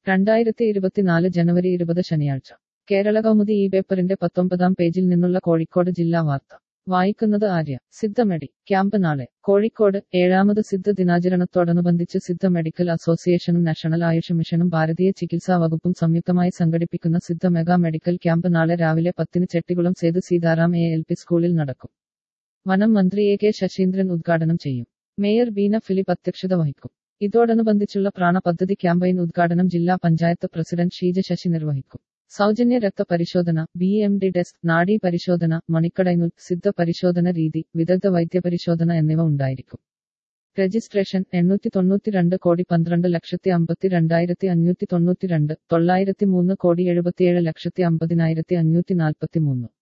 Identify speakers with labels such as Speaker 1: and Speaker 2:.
Speaker 1: രണ്ടായിരത്തി ഇരുപത്തിനാല് ജനുവരി ഇരുപത് ശനിയാഴ്ച കേരള കൗമുദി ഈ പേപ്പറിന്റെ പത്തൊമ്പതാം പേജിൽ നിന്നുള്ള കോഴിക്കോട് ജില്ലാ വാർത്ത വായിക്കുന്നത് ആര്യ സിദ്ധ മെഡി ക്യാമ്പ് നാളെ കോഴിക്കോട് ഏഴാമത് സിദ്ധ ദിനാചരണത്തോടനുബന്ധിച്ച് സിദ്ധ മെഡിക്കൽ അസോസിയേഷനും നാഷണൽ ആയുഷ് മിഷനും ഭാരതീയ ചികിത്സാ വകുപ്പും സംയുക്തമായി സംഘടിപ്പിക്കുന്ന സിദ്ധ മെഗാ മെഡിക്കൽ ക്യാമ്പ് നാളെ രാവിലെ പത്തിന് Chettikulam Sethu Sitaram A L P സ്കൂളിൽ നടക്കും വനം മന്ത്രി എ കെ ശശീന്ദ്രൻ ഉദ്ഘാടനം ചെയ്യും മേയർ ബീന ഫിലിപ്പ് അധ്യക്ഷത വഹിക്കും ഇതോടനുബന്ധിച്ചുള്ള പ്രാണ പദ്ധതി ക്യാമ്പയിൻ ഉദ്ഘാടനം ജില്ലാ പഞ്ചായത്ത് പ്രസിഡന്റ് ഷീജ ശശി നിർവഹിക്കും സൗജന്യ രക്തപരിശോധന ബി എം ഡി ടെസ്റ്റ് നാഡീ പരിശോധന മണിക്കടൈനുൽ സിദ്ധ പരിശോധന രീതി വിദഗ്ധ വൈദ്യപരിശോധന എന്നിവ ഉണ്ടായിരിക്കും രജിസ്ട്രേഷൻ എണ്ണൂറ്റി തൊണ്ണൂറ്റിരണ്ട് കോടി പന്ത്രണ്ട് ലക്ഷത്തി അമ്പത്തി രണ്ടായിരത്തി അഞ്ഞൂറ്റി തൊണ്ണൂറ്റിരണ്ട് തൊള്ളായിരത്തി മൂന്ന് കോടി എഴുപത്തിയേഴ് ലക്ഷത്തി അമ്പതിനായിരത്തി അഞ്ഞൂറ്റി നാൽപ്പത്തി മൂന്ന്